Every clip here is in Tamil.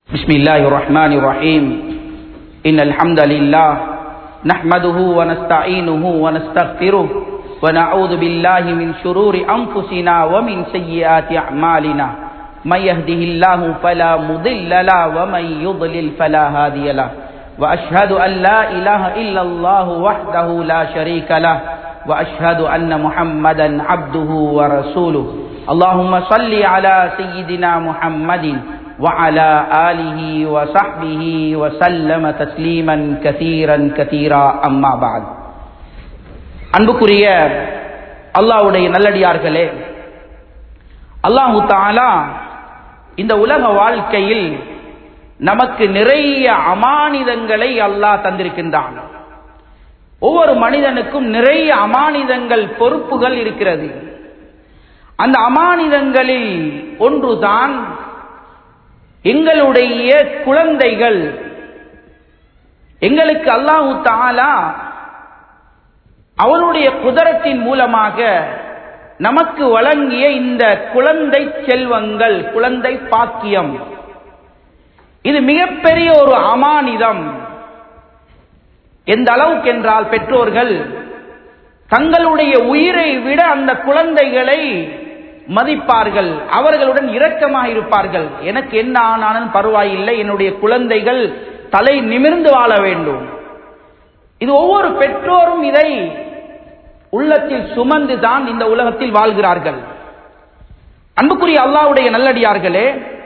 بسم الله الرحمن الرحيم إن الحمد لله نحمده ونستعينه ونستغفره ونعوذ بالله من شرور أنفسنا ومن سيئات أعمالنا من يهده الله فلا مضل له ومن يضلل فلا هادي له وأشهد أن لا إله إلا الله وحده لا شريك له وأشهد أن محمدا عبده ورسوله اللهم صل على سيدنا محمد وعلى آله وصحبه وسلم تسليما كثيرا كثيرا أما بعد அன்புக்குரிய அல்லாஹ்வுடைய நல்லடியார்களே அல்லாஹு தாலா இந்த உலக வாழ்க்கையில் நமக்கு நிறைய அமானிதங்களை அல்லாஹ் தந்திருக்கின்றான் ஒவ்வொரு மனிதனுக்கும் நிறைய அமானிதங்கள் பொறுப்புகள் இருக்கிறது அந்த அமானிதங்களில் ஒன்றுதான் எங்களுடைய குழந்தைகள் எங்களுக்கு அல்லாஹு தாலா அவனுடைய குதரத்தின் மூலமாக நமக்கு வழங்கிய இந்த குழந்தை செல்வங்கள் குழந்தை பாக்கியம் இது மிகப்பெரிய ஒரு அமானிதம் எந்த அளவுக்கு என்றால் பெற்றோர்கள் தங்களுடைய உயிரை விட அந்த குழந்தைகளை மதிப்பார்கள் அவர்களுடன் இரக்கமாக இருப்பார்கள் எனக்கு என்ன ஆனாலும் பரவாயில்லை என்னுடைய குழந்தைகள் தலை நிமிர்ந்து வாழ வேண்டும் இது ஒவ்வொரு பெற்றோரும் இதை உள்ளத்தில் சுமந்து தான் இந்த உலகத்தில் வாழ்கிறார்கள் அன்புக்குரிய அல்லாவுடைய நல்லடியார்களே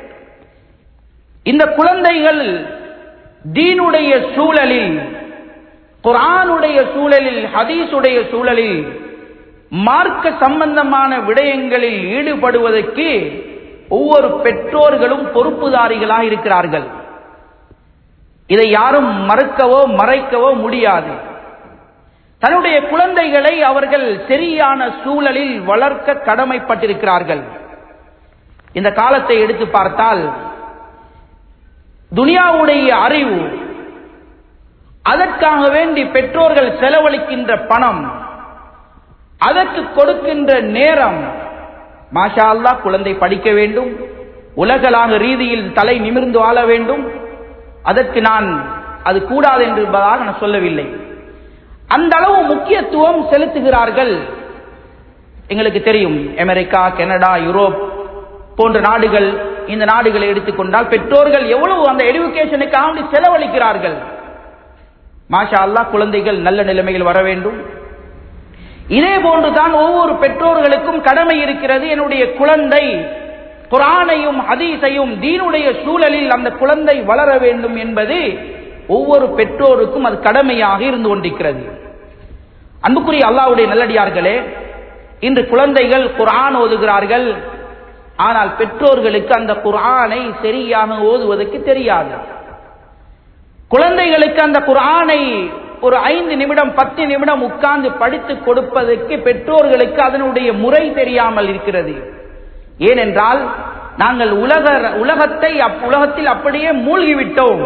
இந்த குழந்தைகள் தீனுடைய சூழலில் குரானுடைய சூழலில் ஹதீஸுடைய சூழலில் மார்க்க சம்பந்தமான விடயங்களில் ஈடுபடுவதற்கு ஒவ்வொரு பெற்றோர்களும் பொறுப்புதாரிகளாக இருக்கிறார்கள் இதை யாரும் மறுக்கவோ மறைக்கவோ முடியாது தன்னுடைய குழந்தைகளை அவர்கள் சரியான சூழலில் வளர்க்க கடமைப்பட்டிருக்கிறார்கள் இந்த காலத்தை எடுத்து பார்த்தால் துனியாவுடைய அறிவு அதற்காக வேண்டி பெற்றோர்கள் செலவழிக்கின்ற பணம் அதற்கு கொடுக்கின்ற நேரம் மாஷா அல்லா குழந்தை படிக்க வேண்டும் உலகளாக ரீதியில் தலை நிமிர்ந்து வாழ வேண்டும் அதற்கு நான் அது கூடாது என்பதாக நான் சொல்லவில்லை அந்த அளவு முக்கியத்துவம் செலுத்துகிறார்கள் எங்களுக்கு தெரியும் அமெரிக்கா கனடா யூரோப் போன்ற நாடுகள் இந்த நாடுகளை எடுத்துக்கொண்டால் பெற்றோர்கள் எவ்வளவு அந்த எடுக்கேஷனுக்காக செலவழிக்கிறார்கள் மாஷா அல்லா குழந்தைகள் நல்ல நிலைமையில் வர வேண்டும் இதே போன்றுதான் ஒவ்வொரு பெற்றோர்களுக்கும் கடமை இருக்கிறது என்னுடைய குழந்தை குரானையும் ஹதீஸையும் தீனுடைய சூழலில் அந்த குழந்தை வளர வேண்டும் என்பது ஒவ்வொரு பெற்றோருக்கும் அது கடமையாக இருந்து கொண்டிருக்கிறது அன்புக்குரிய அல்லாவுடைய நல்லடியார்களே இன்று குழந்தைகள் குரான் ஓதுகிறார்கள் ஆனால் பெற்றோர்களுக்கு அந்த குரானை சரியாக ஓதுவதற்கு தெரியாது குழந்தைகளுக்கு அந்த குரானை ஒரு ஐந்து நிமிடம் பத்து நிமிடம் உட்கார்ந்து படித்து கொடுப்பதற்கு பெற்றோர்களுக்கு அதனுடைய முறை தெரியாமல் இருக்கிறது ஏனென்றால் நாங்கள் உலக உலகத்தை உலகத்தில் அப்படியே மூழ்கிவிட்டோம்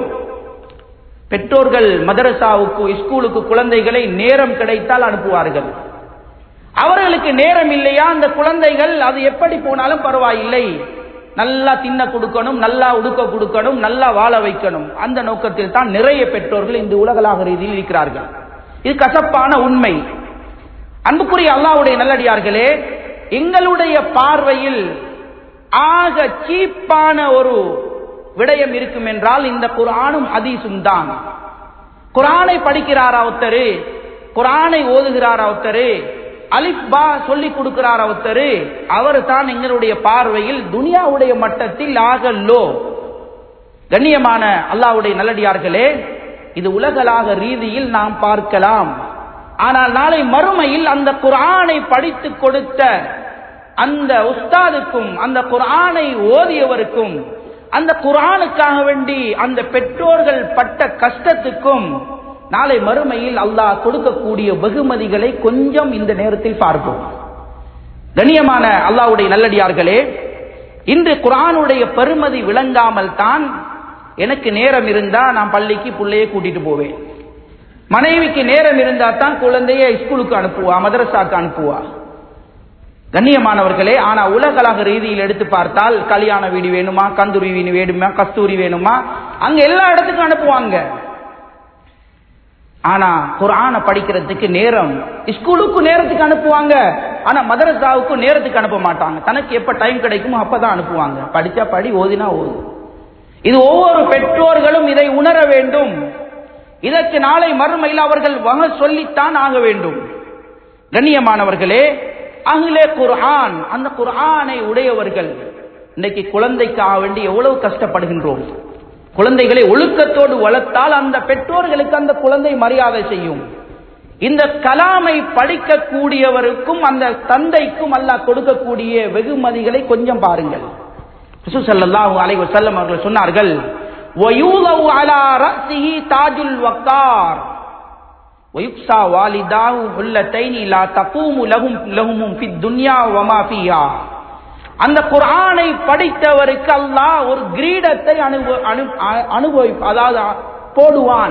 பெற்றோர்கள் மதரசாவுக்கு ஸ்கூலுக்கு குழந்தைகளை நேரம் கிடைத்தால் அனுப்புவார்கள் அவர்களுக்கு நேரம் இல்லையா அந்த குழந்தைகள் அது எப்படி போனாலும் பரவாயில்லை நல்லா தின்ன கொடுக்கணும் நல்லா உடுக்க கொடுக்கணும் நல்லா வாழ வைக்கணும் அந்த நோக்கத்தில் தான் நிறைய பெற்றோர்கள் இந்த உலகளாக ரீதியில் இருக்கிறார்கள் இது கசப்பான உண்மை அன்புக்குரிய அல்லாவுடைய நல்லடியார்களே எங்களுடைய பார்வையில் ஆக சீப்பான ஒரு விடயம் இருக்கும் என்றால் இந்த குரானும் ஹதீஸும் தான் குரானை படிக்கிறாரா ஒருத்தரு குரானை ஓதுகிறாரா ஒருத்தரு அலிஃபா சொல்லி கொடுக்கிறார் ஒருத்தரு அவர் தான் எங்களுடைய பார்வையில் துனியாவுடைய மட்டத்தில் ஆகல்லோ கண்ணியமான அல்லாவுடைய நல்லடியார்களே இது உலகளாக ரீதியில் நாம் பார்க்கலாம் ஆனால் நாளை மறுமையில் அந்த குரானை படித்து கொடுத்த அந்த உஸ்தாதுக்கும் அந்த குரானை ஓதியவருக்கும் அந்த குரானுக்காக வேண்டி அந்த பெற்றோர்கள் பட்ட கஷ்டத்துக்கும் நாளை மறுமையில் அல்லாஹ் கொடுக்கக்கூடிய வெகுமதிகளை கொஞ்சம் இந்த நேரத்தில் பார்ப்போம் கண்ணியமான அல்லாவுடைய நல்லடியார்களே இன்று குரானுடைய பெருமதி விளங்காமல் தான் எனக்கு நேரம் இருந்தா நான் பள்ளிக்கு பிள்ளைய கூட்டிட்டு போவேன் மனைவிக்கு நேரம் இருந்தா தான் குழந்தைய ஸ்கூலுக்கு அனுப்புவா மதரசாக்கு அனுப்புவா கண்ணியமானவர்களே ஆனா உலகளாக ரீதியில் எடுத்து பார்த்தால் கல்யாண வீடு வேணுமா கந்தூரி வீடு வேணுமா கஸ்தூரி வேணுமா அங்க எல்லா இடத்துக்கும் அனுப்புவாங்க ஆனா குரான படிக்கிறதுக்கு நேரம் ஸ்கூலுக்கு நேரத்துக்கு அனுப்புவாங்க ஆனா மதரசாவுக்கு நேரத்துக்கு அனுப்ப மாட்டாங்க தனக்கு எப்ப டைம் கிடைக்குமோ அப்பதான் அனுப்புவாங்க படிச்சா படி ஓதினா ஓது இது ஒவ்வொரு பெற்றோர்களும் இதை உணர வேண்டும் இதற்கு நாளை மறுமையில் அவர்கள் வக சொல்லித்தான் ஆக வேண்டும் கண்ணியமானவர்களே அகிலே குர்ஆன் அந்த குர்ஆனை உடையவர்கள் இன்னைக்கு குழந்தைக்காக வேண்டி எவ்வளவு கஷ்டப்படுகின்றோம் குழந்தைகளை ஒழுக்கத்தோடு வளர்த்தால் அந்த பெற்றோர்களுக்கு அந்த குழந்தை மரியாதை செய்யும் இந்த கலாமை படிக்கக்கூடியவருக்கும் அந்த தந்தைக்கும் அல்லாஹ் கொடுக்கக்கூடிய வெகுமதிகளை கொஞ்சம் பாருங்கள் ஸல்லல்லாஹு அலைஹி வஸல்லம் அவர்கள் சொன்னார்கள் வயூலவு அலா ரஸிஹி தாஜுல் வக்கார் வயுக்ஸா வாலிதாஹு ஹுல்லத்தைனி லா தகூமு லஹும் லஹும் ஃபித் துன்யா வமா ஃபிஹா அந்த குர்ஆனை படித்தவருக்கு அல்லாஹ் ஒரு கிரீடத்தை அனுபவ அனுபவி அதாவது போடுவான்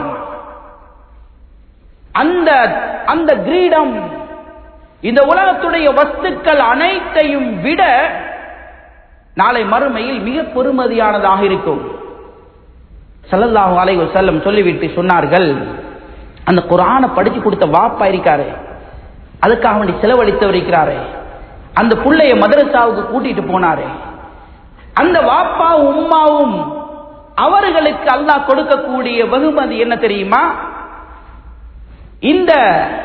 அந்த அந்த கிரீடம் இந்த உலகத்துடைய வஸ்துக்கள் அனைத்தையும் விட நாளை மறுமையில் மிக பெருமதியானதாக இருக்கும் சல்லல்லாஹு அலைஹி வஸல்லம் சொல்லிவிட்டு சொன்னார்கள் அந்த குர்ஆனை படிச்சு கொடுத்த வாப்பா இருக்காரு அதுக்காக வேண்டி செலவழித்தவர் இருக்கிறாரு அந்த புள்ளைய மதரசாவுக்கு கூட்டிட்டு போனாரு அந்த வாப்பாவும் உம்மாவும் அவர்களுக்கு அல்லாஹ் கொடுக்கக்கூடிய வெகுமதி என்ன தெரியுமா இந்த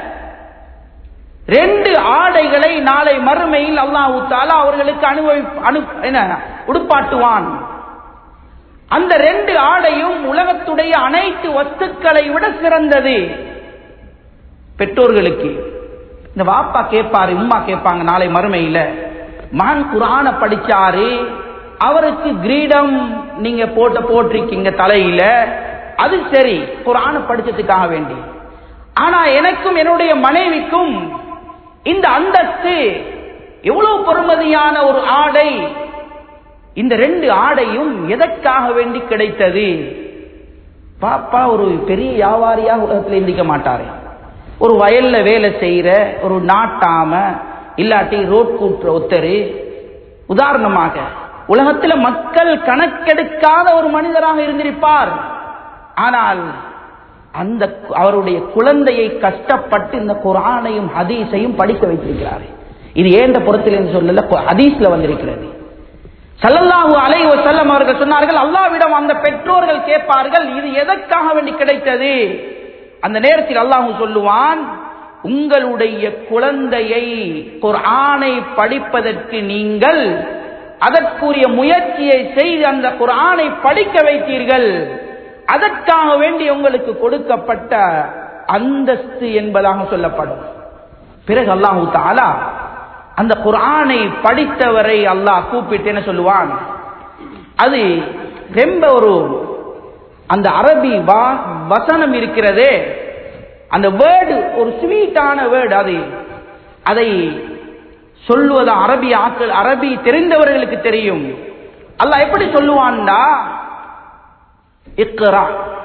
ரெண்டு ஆடைகளை நாளை மறுமையில் அல்லாஹு தாலா அவர்களுக்கு அனுபவி அனு என்ன உடுப்பாட்டுவான் அந்த ரெண்டு ஆடையும் உலகத்துடைய அனைத்து வஸ்துக்களை விட சிறந்தது பெற்றோர்களுக்கு இந்த வாப்பா கேட்பாரு உம்மா கேட்பாங்க நாளை மறுமையில மகன் குரான படிச்சாரு அவருக்கு கிரீடம் நீங்க போட்ட போட்டிருக்கீங்க தலையில அது சரி குரான படிச்சதுக்காக வேண்டி ஆனா எனக்கும் என்னுடைய மனைவிக்கும் இந்த அந்தஸ்து எவ்வளவு பெருமதியான ஒரு ஆடை இந்த ரெண்டு ஆடையும் எதற்காக வேண்டி கிடைத்தது பாப்பா ஒரு பெரிய வியாபாரியாக உலகத்தில் எந்திக்க மாட்டாரு ஒரு வயல்ல வேலை செய்யற ஒரு நாட்டாம இல்லாட்டி ரோட் கூட்டுற ஒத்தரு உதாரணமாக உலகத்தில் மக்கள் கணக்கெடுக்காத ஒரு மனிதராக இருந்திருப்பார் ஆனால் அந்த அவருடைய குழந்தையை கஷ்டப்பட்டு இந்த குரானையும் ஹதீஸையும் படிக்க வைத்திருக்கிறார் இது ஏண்ட புறத்தில் என்று சொல்லல ஹதீஸ்ல வந்திருக்கிறது சல்லல்லாஹு அலைஹி வஸல்லம் அவர்கள் சொன்னார்கள் அல்லாஹ்விடம் அந்த பெற்றோர்கள் கேட்பார்கள் இது எதற்காக வேண்டி கிடைத்தது அந்த நேரத்தில் அல்லாஹ் சொல்லுவான் உங்களுடைய குழந்தையை குர்ஆனை படிப்பதற்கு நீங்கள் அதற்குரிய முயற்சியை செய்து அந்த குர்ஆனை படிக்க வைத்தீர்கள் அதற்காக வேண்டி உங்களுக்கு கொடுக்கப்பட்ட அந்தஸ்து என்பதாக சொல்லப்படும் பிறகு அல்லாஹு தாலா அந்த குர்ஆனை படித்தவரை அல்லாஹ் கூப்பிட்டு என்ன சொல்லுவான் அது ரொம்ப ஒரு அந்த அரபி வசனம் இருக்கிறதே அந்த வேர்டு ஒரு ஸ்வீட்டான வேர்டு அது அதை சொல்லுவது அரபி ஆக்கள் அரபி தெரிந்தவர்களுக்கு தெரியும் அல்லாஹ் எப்படி சொல்லுவான்டா இக்ரா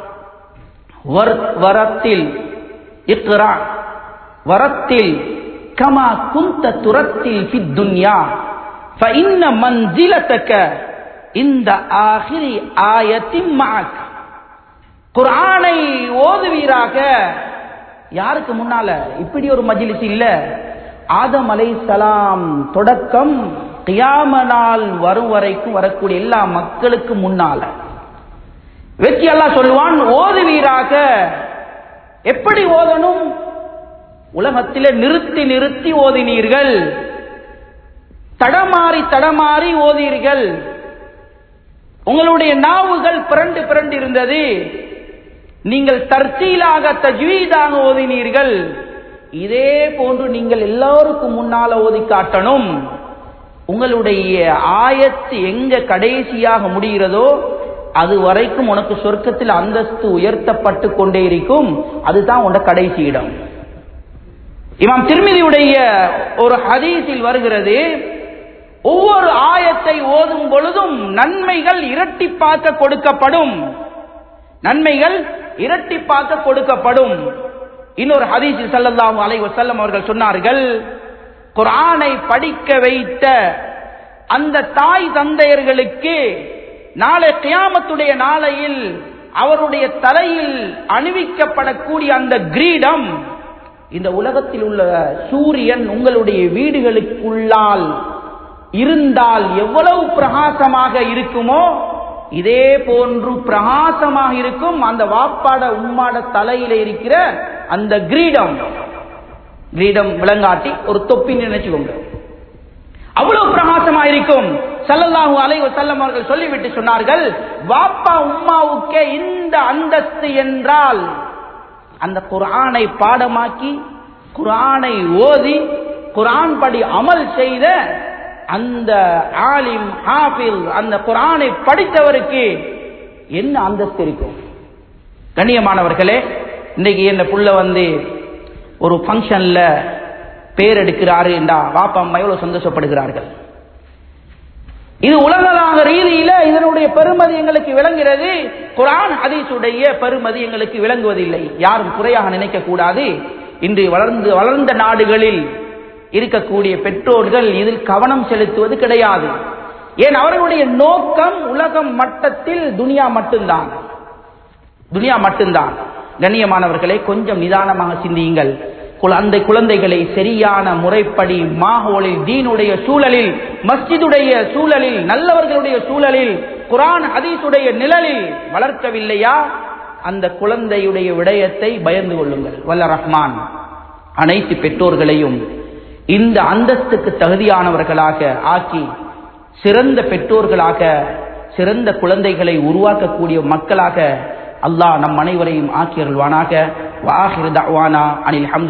வரத்தில் இக்ரா வரத்தில் கமா குந்த துரத்தில் ஃபி துன்யா فإن منزلتك இந்த ஆகிரி ஆயத்தின் மாக் குர்ஆனை ஓதுவீராக யாருக்கு முன்னால இப்படி ஒரு மஜிலிஸ் இல்ல ஆதம் அலை சலாம் தொடக்கம் கியாம நாள் வரும் வரைக்கும் வரக்கூடிய எல்லா மக்களுக்கு முன்னால வெற்றி எல்லாம் சொல்லுவான் ஓதுவீராக எப்படி ஓதணும் உலகத்திலே நிறுத்தி நிறுத்தி ஓதினீர்கள் தடமாறி தடமாறி ஓதீர்கள் உங்களுடைய நாவுகள் பிறண்டு பிறண்டு இருந்தது நீங்கள் தற்சீலாக தஜ்வீதாக ஓதினீர்கள் இதே போன்று நீங்கள் எல்லோருக்கும் முன்னால ஓதி காட்டணும் உங்களுடைய ஆயத்து எங்க கடைசியாக முடிகிறதோ அது வரைக்கும் உனக்கு சொர்க்கத்தில் அந்தஸ்து உயர்த்தப்பட்டு கொண்டே இருக்கும் அதுதான் உன்னோட கடைசி இடம் இமாம் திருமதியுடைய ஒரு ஹதீஸில் வருகிறது ஒவ்வொரு ஆயத்தை ஓதும் பொழுதும் நன்மைகள் இரட்டிப்பாக்க கொடுக்கப்படும் நன்மைகள் இரட்டிப்பாக்க கொடுக்கப்படும் இன்னொரு ஹதீஸில் ஸல்லல்லாஹு அலைஹி வஸல்லம் அவர்கள் சொன்னார்கள் குரானை படிக்க வைத்த அந்த தாய் தந்தையர்களுக்கு நாளை கியாமத்துடைய நாளையில் அவருடைய தலையில் அணிவிக்கப்படக்கூடிய அந்த கிரீடம் இந்த உலகத்தில் உள்ள சூரியன் உங்களுடைய வீடுகளுக்குள்ளால் இருந்தால் எவ்வளவு பிரகாசமாக இருக்குமோ இதே போன்று பிரகாசமாக இருக்கும் அந்த வாப்பாட உம்மாட தலையில இருக்கிற அந்த கிரீடம் கிரீடம் விளங்காட்டி ஒரு தொப்பி நினைச்சுக்கோங்க அவ்வளவு பிரகாசமா இருக்கும் சல்லல்லாஹு அலைஹி வஸல்லம் அவர்கள் சொல்லிவிட்டு சொன்னார்கள் வாப்பா உம்மாவுக்கே இந்த அந்தஸ்து என்றால் அந்த குர்ஆனை பாடமாக்கி குர்ஆனை ஓதி குர்ஆன் படி அமல் செய்த அந்த ஆலிம் ஹாஃபில் அந்த குர்ஆனை படித்தவருக்கு என்ன அந்தஸ்து இருக்கும் கண்ணியமானவர்களே இன்னைக்கு என்ன புள்ள வந்து ஒரு ஃபங்க்ஷன்ல பேர் எடுக்கிறாரு என்றா வாப்பா அம்மா எவ்வளவு சந்தோஷப்படுகிறார்கள் இது உலகளாக ரீதியில இதனுடைய பெருமதி எங்களுக்கு விளங்குகிறது குரான் ஹதீஸுடைய பெருமதி எங்களுக்கு விளங்குவதில்லை யாரும் குறையாக நினைக்க கூடாது இன்று வளர்ந்து வளர்ந்த நாடுகளில் இருக்கக்கூடிய பெற்றோர்கள் இதில் கவனம் செலுத்துவது கிடையாது ஏன் அவர்களுடைய நோக்கம் உலகம் மட்டத்தில் துனியா மட்டும்தான் துனியா மட்டும்தான் கண்ணியமானவர்களே கொஞ்சம் நிதானமாக சிந்தியுங்கள் அந்த குழந்தைகளை சரியான முறைப்படி மாஹோலில் தீனுடைய சூழலில் மஸ்ஜிதுடைய சூழலில் நல்லவர்களுடைய சூழலில் குரான் ஹதீஸுடைய நிழலில் வளர்க்கவில்லையா அந்த குழந்தையுடைய விடயத்தை பயந்து கொள்ளுங்கள் வல்ல ரஹ்மான் அனைத்து பெற்றோர்களையும் இந்த அந்தஸ்துக்கு தகுதியானவர்களாக ஆக்கி சிறந்த பெற்றோர்களாக சிறந்த குழந்தைகளை உருவாக்கக்கூடிய மக்களாக அல்லாஹ் நம் அனைவரையும் ஆக்கியருள்வானாக வாஹிர் தவானா அனில்